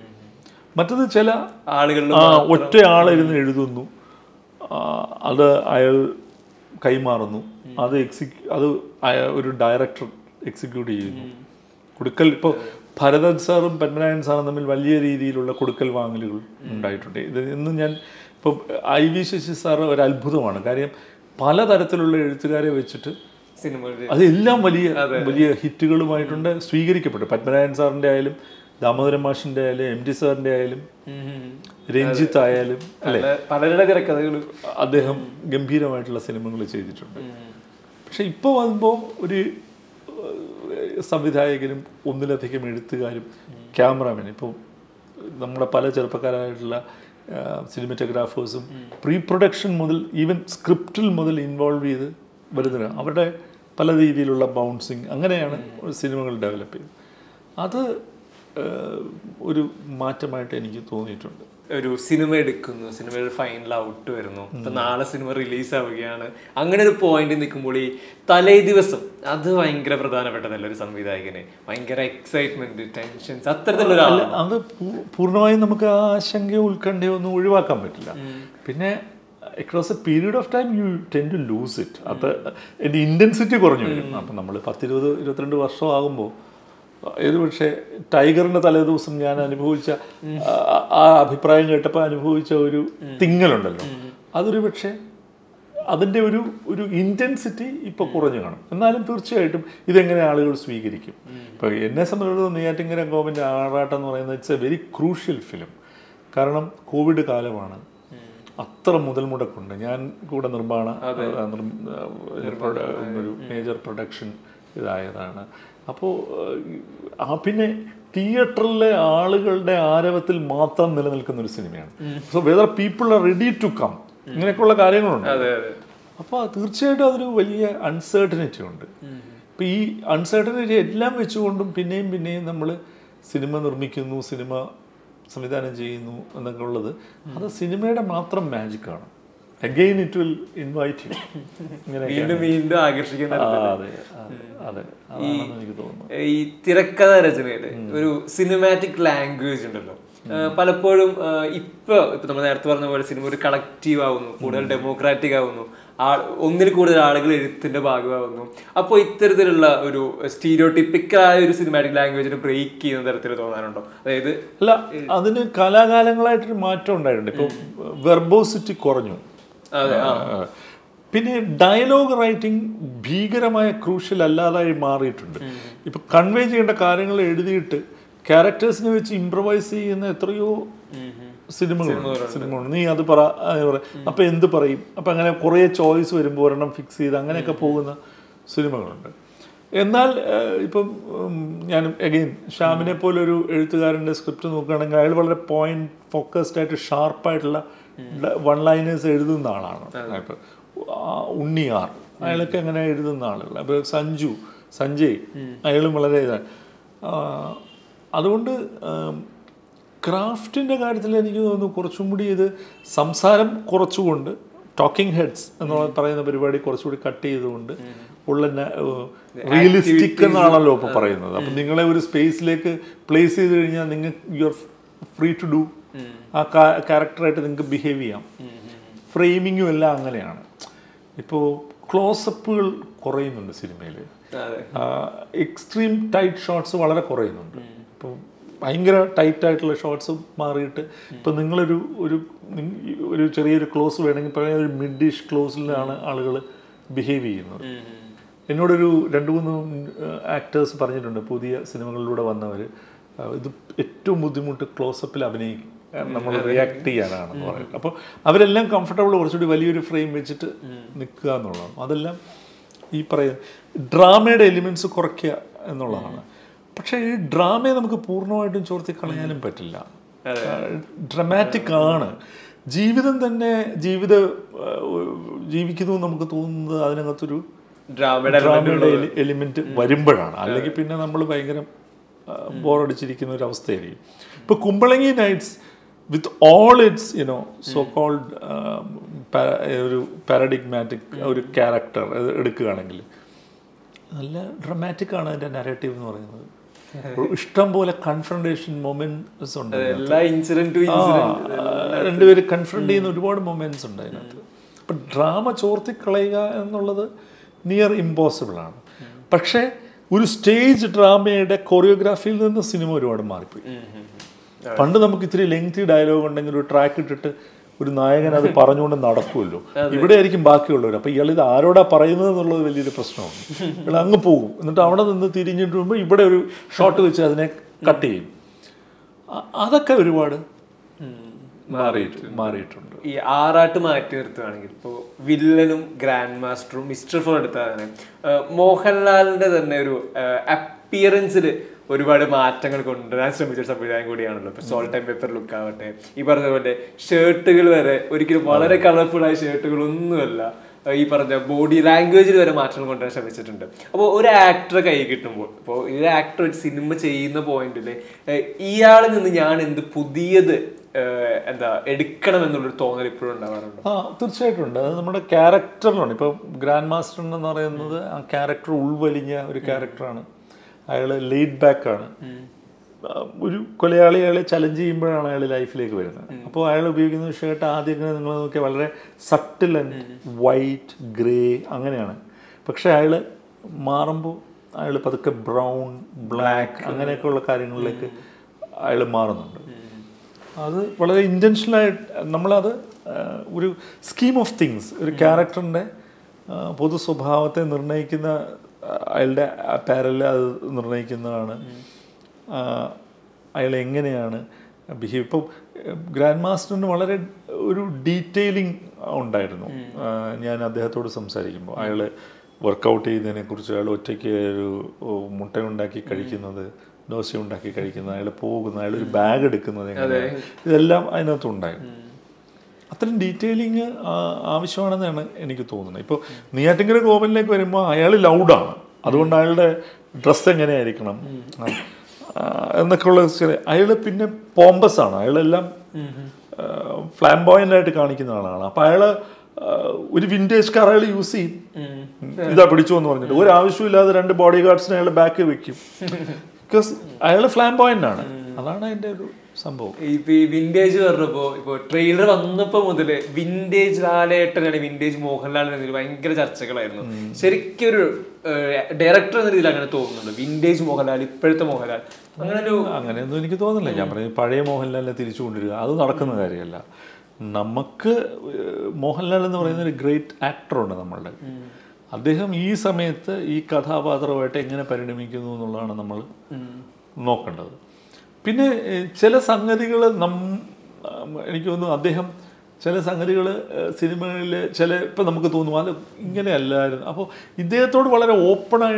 മറ്റത് ചില ആളുകളിൽ ആ ഒറ്റ ആളിരുന്ന് എഴുതുന്നു ആ, അത് അയാൾ കൈമാറുന്നു അത് എക്സിക്യൂ അത് അയ- ഒരു ഡയറക്ടർ എക്സിക്യൂട്ട് ചെയ്യുന്നു കൊടുക്കൽ ഇപ്പോൾ ഭരതൻ സാറും പത്മനാഭൻ സാറും തമ്മിൽ വലിയ രീതിയിലുള്ള കൊടുക്കൽ വാങ്ങലുകൾ ഉണ്ടായിട്ടുണ്ട് ഇത് ഇന്ന് ഞാൻ ഇപ്പോൾ ഐ വി ശശി സാറ് ഒരു അത്ഭുതമാണ് കാര്യം പലതരത്തിലുള്ള എഴുത്തുകാരെ വെച്ചിട്ട് സിനിമകളിൽ അതെല്ലാം വലിയ വലിയ ഹിറ്റുകളുമായിട്ടുണ്ട് സ്വീകരിക്കപ്പെട്ടു പത്മനാഭൻ സാറിൻ്റെ ആയാലും ദാമോദരൻ മാഷിൻ്റെ ആയാലും എം ടി സാറിൻ്റെ ആയാലും രഞ്ജിത്ത് ആയാലും അല്ലെ പല- പലരുടെ തിരക്കഥകൾ അദ്ദേഹം ഗംഭീരമായിട്ടുള്ള സിനിമകൾ ചെയ്തിട്ടുണ്ട് പക്ഷെ ഇപ്പോൾ വരുമ്പോൾ ഒരു ഏഹ്, സംവിധായകനും ഒന്നിലധികം എഴുത്തുകാരും ക്യാമറാമാൻ ഇപ്പോൾ നമ്മുടെ പല ചെറുപ്പക്കാരായിട്ടുള്ള സിനിമറ്റോഗ്രാഫേഴ്സും പ്രീ പ്രൊഡക്ഷൻ മുതൽ ഈവൻ സ്ക്രിപ്റ്റിൽ മുതൽ ഇൻവോൾവ് ചെയ്ത് വരുന്നവരാണ് അവരുടെ പല രീതിയിലുള്ള ബൗൺസിങ് അങ്ങനെയാണ് സിനിമകൾ ഡെവലപ്പ് ചെയ്യുന്നത് അത് ഏഹ്, ഒരു മാറ്റമായിട്ട് എനിക്ക് തോന്നിയിട്ടുണ്ട് ഒരു സിനിമ എടുക്കുന്നു സിനിമയുടെ ഫൈനൽ ഔട്ട് വരുന്നു ഇപ്പൊ നാളെ സിനിമ റിലീസ് ആവുകയാണ് അങ്ങനെ ഒരു പോയിന്റ് നിൽക്കുമ്പോൾ ഈ തലേ ദിവസം അത് ഭയങ്കര പ്രധാനപ്പെട്ടതല്ല ഒരു സംവിധായകന് ഭയങ്കര എക്സൈറ്റ്മെന്റ് ടെൻഷൻസ് അത്തരത്തിലുള്ള ഒരാളാണ് അത് പൂ- പൂർണ്ണമായും നമുക്ക് ആ ആശങ്കയോ ഉത്കണ്ഠയോ ഒന്നും ഒഴിവാക്കാൻ പറ്റില്ല പിന്നെ across a period of time you tend to lose it അത് എൻ്റെ ഇൻറ്റൻസിറ്റി കുറഞ്ഞു വരും അപ്പം നമ്മൾ പത്തിരുപത് ഇരുപത്തിരണ്ട് വർഷം ആകുമ്പോൾ ഏത് പക്ഷേ ടൈഗറിൻ്റെ തലേദിവസം ഞാൻ അനുഭവിച്ച ആ- ആ അഭിപ്രായം കേട്ടപ്പോൾ അനുഭവിച്ച ഒരു തിങ്ങലുണ്ടല്ലോ അതൊരു പക്ഷേ അതിൻ്റെ ഒരു ഒരു ഇൻറ്റൻസിറ്റി ഇപ്പോൾ കുറഞ്ഞു കാണും എന്നാലും തീർച്ചയായിട്ടും ഇതെങ്ങനെ ആളുകൾ സ്വീകരിക്കും ഇപ്പോൾ എന്നെ സംബന്ധിച്ചിടത്തോളം നെയ്യാറ്റിങ്കര ഗോവിൻ്റെ ആറാട്ടം എന്ന് പറയുന്നത് it's a very crucial film കാരണം കോവിഡ് കാലമാണ് അത്ര മുതൽ മുടക്കുണ്ട് ഞാൻ കൂടെ നിർമ്മാണ ആ, നിർ- ആ, പ്രൊഡ- ഒരു മേജർ പ്രൊഡക്ഷൻ ഇതായതാണ് അപ്പോൾ ആ പിന്നെ തിയേറ്ററിലെ ആളുകളുടെ ആരവത്തിൽ മാത്രം നിലനിൽക്കുന്ന ഒരു സിനിമയാണ് so whether people are ready to come ഇങ്ങനെയൊക്കെയുള്ള കാര്യങ്ങളുണ്ട് അതെ അതെ അപ്പോൾ തീർച്ചയായിട്ടും അതൊരു വലിയ അൺസർട്ടനിറ്റി ഉണ്ട് ഇപ്പം ഈ അൺസർട്ടനിറ്റി എല്ലാം വെച്ചുകൊണ്ടും പിന്നെയും പിന്നെയും നമ്മൾ സിനിമ നിർമ്മിക്കുന്നു സിനിമ സംവിധാനം ചെയ്യുന്നു എന്നൊക്കെ ഉള്ളത് അത് സിനിമയുടെ മാത്രം മാജിക്കാണ് again it will invite you ഇങ്ങനെ വീണ്ടും വീണ്ടും ആകർഷിക്കുന്ന അതെ അതെ അതെ അതാണെന്ന് എനിക്ക് തോന്നുന്നു ഈ തിരക്കഥ രചനയില് ഒരു സിനിമാറ്റിക് ലാംഗ്വേജ് ഉണ്ടല്ലോ ആ, പലപ്പോഴും ആ, ഇപ്പൊ ഇപ്പൊ നമ്മൾ നേരത്തെ പറഞ്ഞ പോലെ സിനിമ ഒരു കളക്റ്റീവ് ആവുന്നു കൂടുതൽ ഡെമോക്രാറ്റിക് ആവുന്നു ആ- ഒന്നിൽ കൂടുതൽ ആളുകൾ എഴുത്തിന്റെ ഭാഗമാവുന്നു അപ്പോൾ ഇത്തരത്തിലുള്ള ഒരു സ്റ്റീരിയോട്ടിപ്പിക്കലായ ഒരു സിനിമാറ്റിക് ലാംഗ്വേജിന് ബ്രേക്ക് ചെയ്യുന്ന തരത്തിൽ തോന്നാനുണ്ടോ അതായത് അല്ല അതിന് കാലാകാലങ്ങളായിട്ടൊരു മാറ്റം ഉണ്ടായിട്ടുണ്ട് ഇപ്പോൾ വെർബോസിറ്റി കുറഞ്ഞു അതെ ആ ആ. പിന്നെ ഡയലോഗ് റൈറ്റിംഗ് ഭീകരമായ ക്രൂഷ്യൽ അല്ലാതായി മാറിയിട്ടുണ്ട് ഇപ്പൊ കൺവേ ചെയ്യേണ്ട കാര്യങ്ങൾ എഴുതിയിട്ട് ക്യാരക്ടേഴ്സിനെ വെച്ച് ഇംപ്രവൈസ് ചെയ്യുന്ന എത്രയോ സിനിമകളുണ്ട് സിനിമകളുണ്ട് നീ അത് പറ അത് പറ അപ്പൊ എന്ത് പറയും അപ്പൊ അങ്ങനെ കുറേ ചോയ്സ് വരുമ്പോൾ ഒരെണ്ണം ഫിക്സ് ചെയ്ത് അങ്ങനെയൊക്കെ പോകുന്ന സിനിമകളുണ്ട് എന്നാൽ ഏഹ്, ഇപ്പം ഉം, ഞാൻ അഗെയിൻ ഷ്യാമിനെ പോലെ ഒരു എഴുത്തുകാരൻ്റെ സ്ക്രിപ്റ്റ് നോക്കുകയാണെങ്കിൽ അയാൾ വളരെ പോയിന്റ് ഫോക്കസ്ഡ് ആയിട്ട് ഷാർപ്പായിട്ടുള്ള വൺ ലൈനേഴ്സ് എഴുതുന്ന ആളാണ് ഇപ്പം ആ, ഉണ്ണിയാർ അയാളൊക്കെ അങ്ങനെ എഴുതുന്ന ആളുകൾ അപ്പോൾ സഞ്ജു സഞ്ജയ് അയാളും വളരെ ഇതാണ് ആ, അതുകൊണ്ട് ക്രാഫ്റ്റിൻ്റെ കാര്യത്തിൽ എനിക്ക് തോന്നുന്നു കുറച്ചും കൂടി ഇത് സംസാരം കുറച്ചുകൊണ്ട് ടോക്കിംഗ് ഹെഡ്സ് എന്ന് പറയുന്ന പരിപാടി കുറച്ചുകൂടി കട്ട് ചെയ്തുകൊണ്ട് ഉള്ള റിയലിസ്റ്റിക് എന്നാണല്ലോ ഇപ്പോൾ പറയുന്നത് അപ്പം നിങ്ങളെ ഒരു സ്പേസിലേക്ക് പ്ലേസ് ചെയ്ത് കഴിഞ്ഞാൽ നിങ്ങൾ you are free to do ആ ക്യാരക്ടറായിട്ട് നിങ്ങൾക്ക് ബിഹേവ് ചെയ്യാം ഫ്രെയിമിങ്ങും എല്ലാം അങ്ങനെയാണ് ഇപ്പോൾ ക്ലോസപ്പുകൾ കുറയുന്നുണ്ട് സിനിമയിൽ അതെ എക്സ്ട്രീം ടൈറ്റ് ഷോട്ട്സ് വളരെ കുറയുന്നുണ്ട് ഇപ്പോൾ ഭയങ്കര ടൈറ്റ് ആയിട്ടുള്ള ഷോട്ട്സ് മാറിയിട്ട് ഇപ്പോൾ നിങ്ങളൊരു ഒരു നിങ്ങ- ഒരു ചെറിയൊരു ക്ലോസ് വേണമെങ്കിൽ പറയാൻ ഒരു മിഡിഷ് ക്ലോസിലാണ് ആളുകൾ ബിഹേവ് ചെയ്യുന്നത് എന്നോടൊരു രണ്ട് മൂന്ന് ആക്ടേഴ്സ് പറഞ്ഞിട്ടുണ്ട് പുതിയ സിനിമകളിലൂടെ വന്നവർ ഇത് ഏറ്റവും ബുദ്ധിമുട്ട് ക്ലോസപ്പിൽ അഭിനയിക്കും നമ്മൾ റിയാക്ട് ചെയ്യാനാണെന്ന് പറയുന്നത് അപ്പോൾ അവരെല്ലാം കംഫർട്ടബിൾ കുറച്ചുകൂടി വലിയൊരു ഫ്രെയിം വെച്ചിട്ട് നിൽക്കുക എന്നുള്ളതാണ് അതെല്ലാം ഈ പറയുന്ന ഡ്രാമയുടെ എലിമെൻറ്റ്സ് കുറയ്ക്കുക എന്നുള്ളതാണ് പക്ഷേ ഈ ഡ്രാമയെ നമുക്ക് പൂർണ്ണമായിട്ടും ചോർത്തി കളയാനും പറ്റില്ല ഡ്രമാറ്റിക് ആണ് ജീവിതം തന്നെ ജീവിത ആ, ജീവിക്കുന്നു എന്ന് നമുക്ക് തോന്നുന്നത് അതിനകത്തൊരു ഡ്രാമയുടെ ഡ്രാമയുടെ എലിമെന്റ് വരുമ്പോഴാണ് അല്ലെങ്കിൽ പിന്നെ നമ്മൾ ഭയങ്കര ബോറടിച്ചിരിക്കുന്ന ഒരു അവസ്ഥയായിരിക്കും ഇപ്പൊ Kumbalangi nights with all it's you know so called ഒരു പാരഡിഗ്മാറ്റിക് ഒരു ക്യാരക്ടർ എടുക്കുകയാണെങ്കിൽ നല്ല ഡ്രമാറ്റിക് ആണ് അതിന്റെ നരേറ്റീവ് എന്ന് പറയുന്നത് ഇഷ്ടം പോലെ കൺഫ്രണ്ടേഷൻ മൊമെന്റ്സ് ഉണ്ട് എല്ലാ ഇൻസിഡന്റ് ടു ആ, രണ്ടുപേര് കൺഫ്രണ്ട് ചെയ്യുന്ന ഒരുപാട് മൊമെന്റ്സ് ഉണ്ട് അതിനകത്ത് അപ്പം ഡ്രാമ ചോർത്തിക്കളയുക എന്നുള്ളത് നിയർ ഇമ്പോസിബിൾ ആണ് പക്ഷേ ഒരു സ്റ്റേജ് ഡ്രാമയുടെ കൊറിയോഗ്രാഫിയിൽ നിന്ന് സിനിമ ഒരുപാട് മാറിപ്പോയി പണ്ട് നമുക്ക് ഇത്തിരി ലെങ്തി ഡയലോഗ് ഉണ്ടെങ്കിൽ ഒരു ട്രാക്ക് ഇട്ടിട്ട് ഒരു നായകൻ അത് പറഞ്ഞുകൊണ്ട് നടക്കുമല്ലോ ഇവിടെ ആയിരിക്കും ബാക്കിയുള്ളവർ അപ്പൊ ഇയാൾ ഇത് ആരോടാ പറയുന്നത് എന്നുള്ളത് വലിയൊരു പ്രശ്നമാണ് ഇയാൾ അങ്ങ് പോകും എന്നിട്ട് അവിടെ നിന്ന് തിരിഞ്ഞിട്ട് വരുമ്പോൾ ഇവിടെ ഒരു ഷോട്ട് വെച്ച് അതിനെ കട്ട് ചെയ്യും അ- അതൊക്കെ ഒരുപാട് മാറിയിട്ട് മാറിയിട്ടുണ്ട് ഈ ആറാട്ട് മാറ്റി നിർത്തുകയാണെങ്കിൽ ഇപ്പോൾ വില്ലനും ഗ്രാൻഡ് മാസ്റ്ററും മിസ്റ്റർ ഫോൺ എടുത്താൽ തന്നെ ആ, മോഹൻലാലിന്റെ തന്നെ ഒരു അപ്പിയറൻസിൽ ഒരുപാട് മാറ്റങ്ങൾ കൊണ്ടുവരാൻ ശ്രമിച്ച ഒരു സംവിധാനം കൂടിയാണല്ലോ ഇപ്പൊ സോൾട്ട് ആൻഡ് പേപ്പർ ലുക്ക് ആവട്ടെ ഈ പറഞ്ഞ പോലെ ഷർട്ടുകൾ വരെ ഒരിക്കലും വളരെ കളർഫുൾ ആയ ഷർട്ടുകൾ ഒന്നുമല്ല ആ, ഈ പറഞ്ഞ ബോഡി ലാംഗ്വേജിൽ വരെ മാറ്റങ്ങൾ കൊണ്ടുവരാൻ ശ്രമിച്ചിട്ടുണ്ട് അപ്പോൾ ഒരു ആക്ടറെ കൈ കിട്ടുമ്പോൾ ഇപ്പോൾ ഒരു ആക്ടർ ഒരു സിനിമ ചെയ്യുന്ന പോയിന്റിൽ ഇയാളിൽ നിന്ന് ഞാൻ എന്ത് പുതിയത് ഏഹ് എന്താ എടുക്കണം എന്നുള്ളൊരു തോന്നൽ ഇപ്പോഴും ഉണ്ടാവാറുണ്ട് ആ തീർച്ചയായിട്ടും ഉണ്ട് അത് നമ്മുടെ ക്യാരക്ടറിലാണ് ഇപ്പം ഗ്രാൻഡ് മാസ്റ്റർ എന്ന് പറയുന്നത് ആ ക്യാരക്ടർ ഉൾവലിഞ്ഞ ഒരു ക്യാരക്ടറാണ് അയാൾ ലേറ്റ് ബാക്ക് ആണ് ആ, ഒരു കൊലയാളി അയാളെ ചലഞ്ച് ചെയ്യുമ്പോഴാണ് അയാൾ ലൈഫിലേക്ക് വരുന്നത് അപ്പോൾ അയാൾ ഉപയോഗിക്കുന്ന ഷർട്ട് ആദ്യമൊക്കെ നിങ്ങൾ നോക്കിയാൽ വളരെ സട്ടിൽ ആൻഡ് വൈറ്റ് ഗ്രേ അങ്ങനെയാണ് പക്ഷേ അയാൾ മാറുമ്പോൾ അയാൾ പതുക്കെ ബ്രൗൺ ബ്ലാക്ക് അങ്ങനെയൊക്കെയുള്ള കാര്യങ്ങളിലേക്ക് അയാൾ മാറുന്നുണ്ട് അത് വളരെ ഇൻറ്റൻഷനലായിട്ട് നമ്മളത് ആ, ഒരു സ്കീം ഓഫ് തിങ്സ് ഒരു ക്യാരക്ടറിൻ്റെ പൊതു സ്വഭാവത്തെ നിർണ്ണയിക്കുന്ന ആ, അയാളുടെ പാരലിൽ അത് നിർണ്ണയിക്കുന്നതാണ് ആ, അയാൾ എങ്ങനെയാണ് ബിഹേവ് ഇപ്പം ഗ്രാൻഡ് മാസ്റ്ററിന് വളരെ ഒരു ഡീറ്റെയിലിംഗ് ഉണ്ടായിരുന്നു ആ, ഞാൻ അദ്ദേഹത്തോട് സംസാരിക്കുമ്പോൾ അയാൾ വർക്കൗട്ട് ചെയ്യുന്നതിനെ കുറിച്ച് അയാൾ ഒറ്റയ്ക്ക് ഒരു ഓ, മുട്ട ഉണ്ടാക്കി കഴിക്കുന്നത് ദോശ ഉണ്ടാക്കി കഴിക്കുന്നത് അയാൾ പോകുന്നത് അയാൾ ഒരു ബാഗ് എടുക്കുന്നത് എങ്ങനെ ഇതെല്ലാം അതിനകത്തുണ്ടായിരുന്നു അത്രയും ഡീറ്റെയിലിങ് ആവശ്യമാണെന്നാണ് എനിക്ക് തോന്നുന്നത് ഇപ്പോൾ നെയ്യാറ്റിങ്കര ഗോപനിലേക്ക് വരുമ്പോൾ അയാൾ ലൗഡാണ് അതുകൊണ്ട് അയാളുടെ ഡ്രസ്സ് എങ്ങനെയായിരിക്കണം ആ, എന്നൊക്കെയുള്ള അയാൾ പിന്നെ പോമ്പസ് ആണ് അയാളെല്ലാം ഫ്ലാംബോയൻ്റ് ആയിട്ട് കാണിക്കുന്ന ആളാണ് അപ്പം അയാൾ ഒരു വിൻറ്റേജ് കാർ അയാൾ യൂസ് ചെയ്യും ഇതാ പിടിച്ചു എന്ന് പറഞ്ഞിട്ട് ഒരു ആവശ്യമില്ലാതെ രണ്ട് ബോഡി ഗാർഡ്സിനെ അയാൾ ബാക്കിൽ വെക്കും ബിക്കോസ് അയാൾ ഫ്ലാംബോയൻ്റ് ആണ് അതാണ് അതിൻ്റെ ഒരു സംഭവം ഇപ്പൊ ഈ വിന്റേജ് പറഞ്ഞപ്പോ ഇപ്പൊ ട്രെയിലർ വന്നപ്പോ മുതല് വിന്റേജ് ലാലേട്ടനാണ് വിന്റേജ് മോഹൻലാൽ എന്നതിൽ ഭയങ്കര ചർച്ചകളായിരുന്നു ശരിക്കും ഒരു ഡയറക്ടർ എന്ന രീതിയിൽ അങ്ങനെ തോന്നുന്നുണ്ട് വിന്റേജ് മോഹൻലാൽ ഇപ്പോഴത്തെ മോഹൻലാൽ അങ്ങനെ ഒരു അങ്ങനെയൊന്നും എനിക്ക് തോന്നുന്നില്ല ഞാൻ പറഞ്ഞത് പഴയ മോഹൻലാലിനെ തിരിച്ചു കൊണ്ടുവരിക അത് നടക്കുന്ന കാര്യമല്ല നമുക്ക് ഏഹ്, മോഹൻലാൽ എന്ന് പറയുന്ന ഒരു ഗ്രേറ്റ് ആക്ടറുണ്ട് നമ്മളുടെ അദ്ദേഹം ഈ സമയത്ത് ഈ കഥാപാത്രമായിട്ട് എങ്ങനെ പരിണമിക്കുന്നു എന്നുള്ളതാണ് നമ്മൾ നോക്കേണ്ടത് പിന്നെ ഏഹ്, ചില സംഗതികൾ നം ഉം, എനിക്ക് തോന്നുന്നു അദ്ദേഹം ചില സംഗതികൾ സിനിമകളിൽ ചില ഇപ്പം നമുക്ക് തോന്നും അത് ഇങ്ങനെയല്ലായിരുന്നു അപ്പോൾ ഇദ്ദേഹത്തോട് വളരെ ഓപ്പണായിട്ട്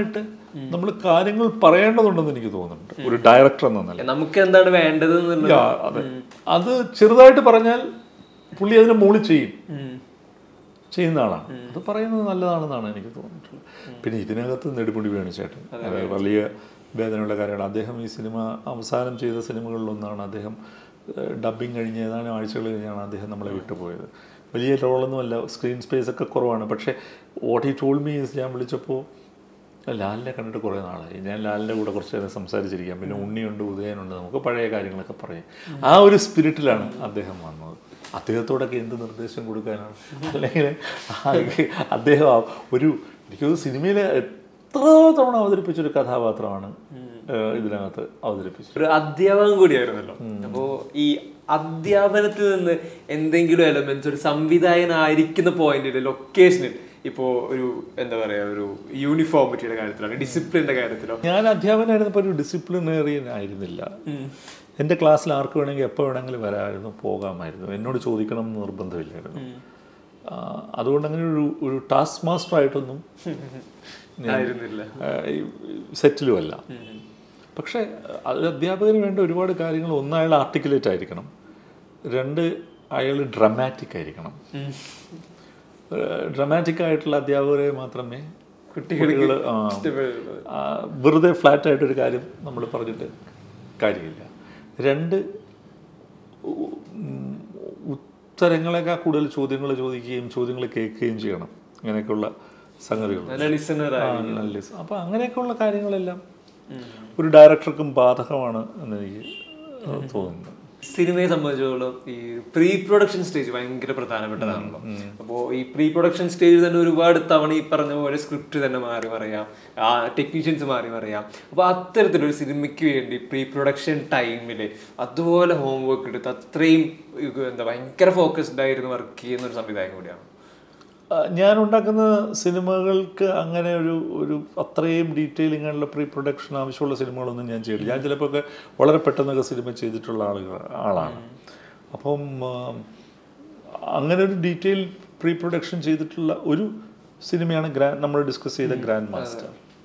നമ്മൾ കാര്യങ്ങൾ പറയേണ്ടതുണ്ടെന്ന് എനിക്ക് തോന്നുന്നുണ്ട് ഒരു ഡയറക്ടർ എന്ന നില നമുക്ക് എന്താണ് വേണ്ടത് എന്നുള്ളത് യാ, അതെ അത് ചെറുതായിട്ട് പറഞ്ഞാൽ പുള്ളി അതിനെ മുകളിൽ ചെയ്യും ഉം. ചെയ്യുന്ന ആളാണ് അത് പറയുന്നത് നല്ലതാണെന്നാണ് എനിക്ക് തോന്നിയിട്ടുള്ളത് പിന്നെ ഇതിനകത്ത് നെടുമുടി വേണുചേട്ടൻ അതായത് വലിയ വേദനയുള്ള കാര്യമാണ് അദ്ദേഹം ഈ സിനിമ അവസാനം ചെയ്ത സിനിമകളിലൊന്നാണ് അദ്ദേഹം ഡബിങ് കഴിഞ്ഞ് ഏതാനും ആഴ്ചകൾ കഴിഞ്ഞാണ് അദ്ദേഹം നമ്മളെ വിട്ടുപോയത് വലിയ റോളൊന്നുമല്ല സ്ക്രീൻ സ്പേസ് ഒക്കെ കുറവാണ് പക്ഷേ വാട്ട് ഈ ടോൾ മീ ഞാൻ വിളിച്ചപ്പോൾ ലാലിനെ കണ്ടിട്ട് കുറേ നാളായി ഞാൻ ലാലിൻ്റെ കൂടെ കുറച്ച് നേരം സംസാരിച്ചിരിക്കാം പിന്നെ ഉണ്ണിയുണ്ട് ഉദയനുണ്ട് നമുക്ക് പഴയ കാര്യങ്ങളൊക്കെ പറയാം ആ ഒരു സ്പിരിറ്റിലാണ് അദ്ദേഹം വന്നത് അദ്ദേഹത്തോടൊക്കെ എന്ത് നിർദ്ദേശം കൊടുക്കാനാണ് അല്ലെങ്കിൽ ആ- അദ്ദേഹം ആ ഒരു എനിക്ക് തോന്നുന്നു സിനിമയിലെ എത്ര തവണ അവതരിപ്പിച്ചൊരു കഥാപാത്രമാണ് ഏഹ് ഇതിനകത്ത് അവതരിപ്പിച്ചത് ഒരു അധ്യാപകൻ കൂടിയായിരുന്നല്ലോ അപ്പോ ഈ അധ്യാപനത്തിൽ നിന്ന് എന്തെങ്കിലും എലമെന്റ്സ് ഒരു സംവിധായകനായിരിക്കുന്ന പോയിന്റിൽ ലൊക്കേഷനിൽ ഇപ്പോ ഒരു എന്താ പറയാ ഒരു യൂണിഫോമിറ്റിയുടെ കാര്യത്തിലോ ഡിസിപ്ലിന്റെ കാര്യത്തിലോ ഞാൻ അധ്യാപകനായിരുന്നപ്പോൾ ഒരു ഡിസിപ്ലിനേറിയൻ ആയിരുന്നില്ല എൻ്റെ ക്ലാസ്സിൽ ആർക്ക് വേണമെങ്കിൽ എപ്പോൾ വേണമെങ്കിലും വരാമായിരുന്നു പോകാമായിരുന്നു എന്നോട് ചോദിക്കണം എന്ന് നിർബന്ധമില്ലായിരുന്നു ആ, അതുകൊണ്ട് അങ്ങനെ ഒരു ഒരു ടാസ്ക് മാസ്റ്റർ ആയിട്ടൊന്നും ആയിരുന്നില്ല സെറ്റിലുമല്ല പക്ഷേ അത് അധ്യാപകന് വേണ്ട ഒരുപാട് കാര്യങ്ങൾ ഒന്ന് അയാൾ ആർട്ടിക്കുലേറ്റ് ആയിരിക്കണം രണ്ട് അയാൾ ഡ്രമാറ്റിക് ആയിരിക്കണം ഡ്രമാറ്റിക് ആയിട്ടുള്ള അധ്യാപകരെ മാത്രമേ കുട്ടികൾ വെറുതെ ഫ്ലാറ്റ് ആയിട്ടൊരു കാര്യം നമ്മൾ പറഞ്ഞിട്ട് കാര്യമില്ല രണ്ട് ഉ- ഉം, ഉത്തരങ്ങളെക്കാൾ കൂടുതൽ ചോദ്യങ്ങൾ ചോദിക്കുകയും ചോദ്യങ്ങൾ കേൾക്കുകയും ചെയ്യണം അങ്ങനെയൊക്കെയുള്ള സംഗതികൾ നല്ല ലിസണർ അനലിസ് അപ്പോൾ അങ്ങനെയൊക്കെയുള്ള കാര്യങ്ങളെല്ലാം ഒരു ഡയറക്ടർക്കും ബാധകമാണ് എന്ന് എനിക്ക് തോന്നുന്നു സിനിമയെ സംബന്ധിച്ചിടത്തോളം ഈ പ്രീ പ്രൊഡക്ഷൻ സ്റ്റേജ് ഭയങ്കര പ്രധാനപ്പെട്ടതാണല്ലോ അപ്പോൾ ഈ പ്രീ പ്രൊഡക്ഷൻ സ്റ്റേജിൽ തന്നെ ഒരുപാട് തവണ ഈ പറഞ്ഞ പോലെ സ്ക്രിപ്റ്റ് തന്നെ മാറി മറിയാം ആ ടെക്നീഷ്യൻസ് മാറി മറിയാം അപ്പോൾ അത്തരത്തിലൊരു സിനിമയ്ക്ക് വേണ്ടി പ്രീ പ്രൊഡക്ഷൻ ടൈമിൽ അതുപോലെ ഹോംവർക്ക് എടുത്ത് അത്രയും ഇത് എന്താ ഭയങ്കര ഫോക്കസ്ഡ് ആയിരുന്നു വർക്ക് ചെയ്യുന്ന ഒരു സംവിധായകം കൂടിയാണ് ആ, ഞാൻ ഉണ്ടാക്കുന്ന സിനിമകൾക്ക് അങ്ങനെ ഒരു ഒരു അത്രയും ഡീറ്റെയിലിംഗ് ആയിട്ടുള്ള പ്രീ പ്രൊഡക്ഷൻ ആവശ്യമുള്ള സിനിമകളൊന്നും ഞാൻ ചെയ്യില്ല ഞാൻ ചിലപ്പോൾ ഒക്കെ വളരെ പെട്ടെന്നൊക്കെ സിനിമ ചെയ്തിട്ടുള്ള ആളുകൾ ആളാണ് അപ്പം ആ, അങ്ങനെ ഒരു ഡീറ്റെയിൽ പ്രീ പ്രൊഡക്ഷൻ ചെയ്തിട്ടുള്ള ഒരു സിനിമയാണ് ഗ്രാൻഡ് നമ്മൾ ഡിസ്കസ് ചെയ്ത ഗ്രാൻഡ് മാസ്റ്റർ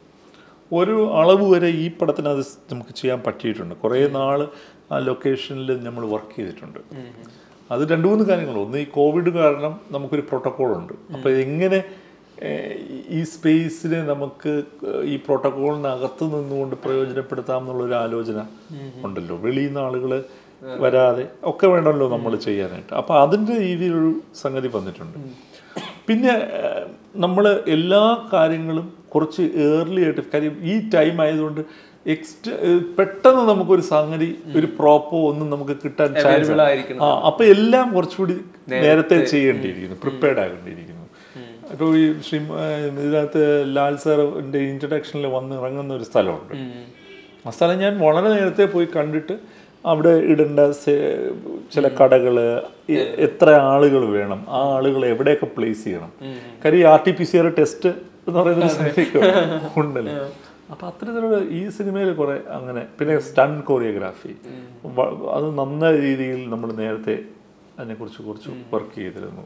ഒരു അളവ് വരെ ഈ പടത്തിന് അത് നമുക്ക് ചെയ്യാൻ പറ്റിയിട്ടുണ്ട് കുറേ നാൾ ആ ലൊക്കേഷനിൽ നമ്മൾ വർക്ക് ചെയ്തിട്ടുണ്ട് അത് രണ്ട് മൂന്ന് കാര്യങ്ങൾ ഒന്ന് ഈ കോവിഡ് കാരണം നമുക്കൊരു പ്രോട്ടോക്കോൾ ഉണ്ട് അപ്പോൾ എങ്ങനെ ഏഹ്, ഈ സ്പേസിനെ നമുക്ക് ഈ പ്രോട്ടോക്കോളിനകത്ത് നിന്നുകൊണ്ട് പ്രയോജനപ്പെടുത്താം എന്നുള്ളൊരു ആലോചന ഉണ്ടല്ലോ വെളിയിൽ നിന്ന് ആളുകൾ വരാതെ ഒക്കെ വേണമല്ലോ നമ്മൾ ചെയ്യാനായിട്ട് അപ്പോൾ അതിൻ്റെ രീതിയിലൊരു സംഗതി വന്നിട്ടുണ്ട് പിന്നെ നമ്മൾ എല്ലാ കാര്യങ്ങളും കുറച്ച് ഏർലി ആയിട്ട് കാര്യം ഈ ടൈം ആയതുകൊണ്ട് എക്സ്റ്റ് പെട്ടെന്ന് നമുക്കൊരു സംഗതി ഒരു പ്രോപ്പോ ഒന്നും നമുക്ക് കിട്ടാൻ ചാൻസ് Available ആയിരിക്കണം. ആ അപ്പൊ എല്ലാം കുറച്ചുകൂടി നേരത്തെ ചെയ്യേണ്ടിയിരിക്കുന്നു പ്രിപ്പയർഡ് ആകേണ്ടിയിരിക്കുന്നു ഇപ്പോൾ ഈ ശ്രീ ഇതിനകത്ത് ലാൽ സാറിന്റെ ഇൻട്രഡക്ഷനിൽ വന്ന് ഇറങ്ങുന്ന ഒരു സ്ഥലമുണ്ട് ആ സ്ഥലം ഞാൻ വളരെ നേരത്തെ പോയി കണ്ടിട്ട് അവിടെ ഇടേണ്ട സെ- ചില കടകൾ എത്ര ആളുകൾ വേണം ആ ആളുകൾ എവിടെയൊക്കെ പ്ലേസ് ചെയ്യണം കാര്യം ഈ R T P C R test എന്ന് പറയുന്ന ഒരു സംഗതിയൊക്കെ ഉണ്ടല്ലോ അപ്പൊ അത്തരത്തിലുള്ള ഈ സിനിമയിൽ കുറെ അങ്ങനെ പിന്നെ സ്റ്റൺ കോറിയോഗ്രാഫി അത് നന്ന രീതിയിൽ നമ്മൾ നേരത്തെ അതിനെക്കുറിച്ച് കുറച്ച് വർക്ക് ചെയ്തിരുന്നു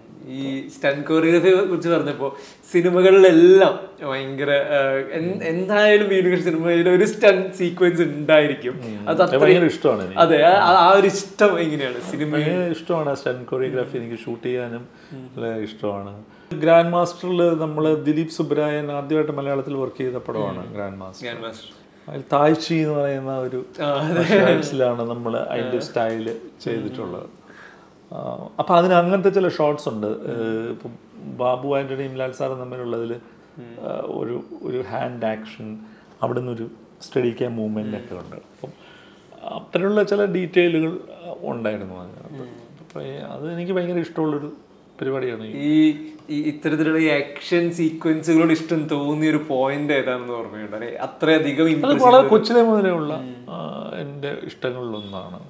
ഈ സ്റ്റൺ കോറിയോഗ്രഫിയെ കുറിച്ച് പറഞ്ഞപ്പോ സിനിമകളിലെല്ലാം ഭയങ്കര ആ, എൻ- എന്തായാലും വീണ്ടും സിനിമയിൽ ഒരു സ്റ്റൺ സീക്വൻസ് ഉണ്ടായിരിക്കും അത് അത് അത്രയും ഭയങ്കര ഇഷ്ടമാണ് എനിക്ക് അതെ ആ- ആ- ആ ഒരു ഇഷ്ടം എങ്ങനെയാണ് സിനിമ ഭയങ്കര ഇഷ്ടമാണ് സ്റ്റൺ കൊറിയോഗ്രാഫി എനിക്ക് ഷൂട്ട് ചെയ്യാനും വളരെ ഇഷ്ടമാണ് ഗ്രാൻഡ് മാസ്റ്ററിൽ നമ്മൾ ദിലീപ് സുബ്രായൻ ആദ്യമായിട്ട് മലയാളത്തിൽ വർക്ക് ചെയ്ത പടമാണ് ഗ്രാൻഡ് മാസ്റ്റർ ഗ്രാൻഡ് മാസ്റ്റർ അതിൽ താഴ്ചി എന്ന് പറയുന്ന ഒരു ഷോട്ട്സിലാണ് നമ്മൾ അതിൻ്റെ സ്റ്റൈല് ചെയ്തിട്ടുള്ളത് ആ, അപ്പൊ അതിന് അങ്ങനത്തെ ചില ഷോട്ട്സ് ഉണ്ട് ഏഹ് ഇപ്പം ബാബു ആന്റണിയും ലാൽ സാറും തമ്മിലുള്ളതിൽ ഒരു ഒരു ഹാൻഡ് ആക്ഷൻ അവിടെ നിന്നൊരു സ്റ്റഡി ക്യാം മൂവ്മെൻ്റ് ഒക്കെ ഉണ്ട് അപ്പം അത്തരമുള്ള ചില ഡീറ്റെയിലുകൾ ഉണ്ടായിരുന്നു അതിനകത്ത് അപ്പം അത് എനിക്ക് ഭയങ്കര ഇഷ്ടമുള്ളൊരു പരിപാടിയാണ് ഈ ഈ ഈ ഇത്തരത്തിലുള്ള ഈ ആക്ഷൻ സീക്വൻസുകളോട് ഇഷ്ടം തോന്നിയ ഒരു പോയിന്റ് ഏതാണെന്ന് ഓർമ്മയുണ്ട് അല്ലെ അത്രയധികം അത് impressive വളരെ കൊച്ചിലെ മുതലേ ഉള്ള ആ, എൻ്റെ ഇഷ്ടങ്ങളിലൊന്നാണ്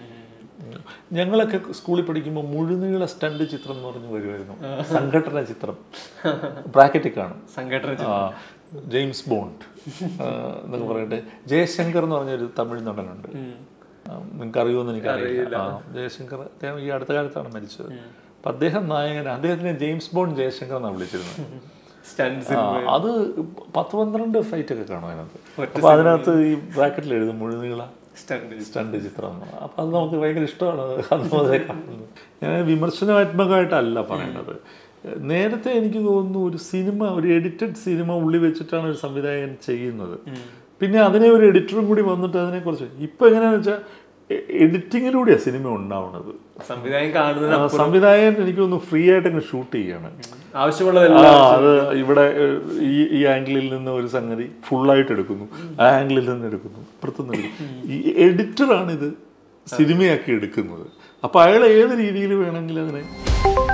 ഞങ്ങളൊക്കെ സ്കൂളിൽ പഠിക്കുമ്പോൾ മുഴുനീള സ്റ്റണ്ട് ചിത്രം എന്ന് പറഞ്ഞ് വരുമായിരുന്നു സംഘടന ചിത്രം ബ്രാക്കറ്റിൽ കാണും സംഘടന ആ, ജെയിംസ് ബോണ്ട് ആ, എന്നൊക്കെ പറഞ്ഞിട്ട് ജയശങ്കർ എന്ന് പറഞ്ഞൊരു തമിഴ് നടനുണ്ട് ആ, നിങ്ങൾക്ക് അറിയുമെന്ന് എനിക്കറിയില്ല ആ, ജയശങ്കർ അദ്ദേഹം ഈ അടുത്ത കാലത്താണ് മരിച്ചത് അപ്പം അദ്ദേഹം നായകൻ അദ്ദേഹത്തിനെ ജെയിംസ് ബോണ്ട് ജയശങ്കർ എന്നാണ് വിളിച്ചിരുന്നത് സ്റ്റൺസ് ആ, അത് പത്ത് പന്ത്രണ്ട് ഫൈറ്റ് ഒക്കെ കാണും അതിനകത്ത് അപ്പൊ അതിനകത്ത് ഈ ബ്രാക്കറ്റിൽ എഴുതും മുഴുനീള സ്റ്റണ്ട് സ്റ്റണ്ട് ചിത്രം അപ്പം അത് നമുക്ക് ഭയങ്കര ഇഷ്ടമാണ് അത് അന്ന് മുതലേ കാണുന്നത് ഞാൻ വിമർശനാത്മകമായിട്ടല്ല പറയണത് നേരത്തെ എനിക്ക് തോന്നുന്നു ഒരു സിനിമ ഒരു എഡിറ്റഡ് സിനിമ ഉള്ളി വെച്ചിട്ടാണ് ഒരു സംവിധായകൻ ചെയ്യുന്നത് പിന്നെ അതിനെ ഒരു എഡിറ്ററും കൂടി വന്നിട്ട് അതിനെക്കുറിച്ച് ഇപ്പം എങ്ങനെയാണെന്ന് വെച്ചാൽ എഡിറ്റിങ്ങിലൂടെയാണ് സിനിമ ഉണ്ടാവുന്നത് സംവിധാനം കാണുന്നത് ആ, സംവിധായകൻ എനിക്ക് തോന്നുന്നു ഫ്രീ ആയിട്ട് അങ്ങ് ഷൂട്ട് ചെയ്യാണ് ആവശ്യമുള്ളതെല്ലാം ആ അത് ഇവിടെ ഏഹ്, ഈ ഈ ആംഗിളിൽ നിന്ന് ഒരു സംഗതി ഫുള്ളായിട്ട് എടുക്കുന്നു ആ ആംഗിളിൽ നിന്ന് എടുക്കുന്നു ഇപ്പുറത്തുനിന്ന് എടുക്കുന്നു ഈ എഡിറ്ററാണ് ഇത് സിനിമയാക്കി എടുക്കുന്നത് അപ്പൊ അയാൾ ഏത് രീതിയിൽ വേണമെങ്കിലും അതിനെ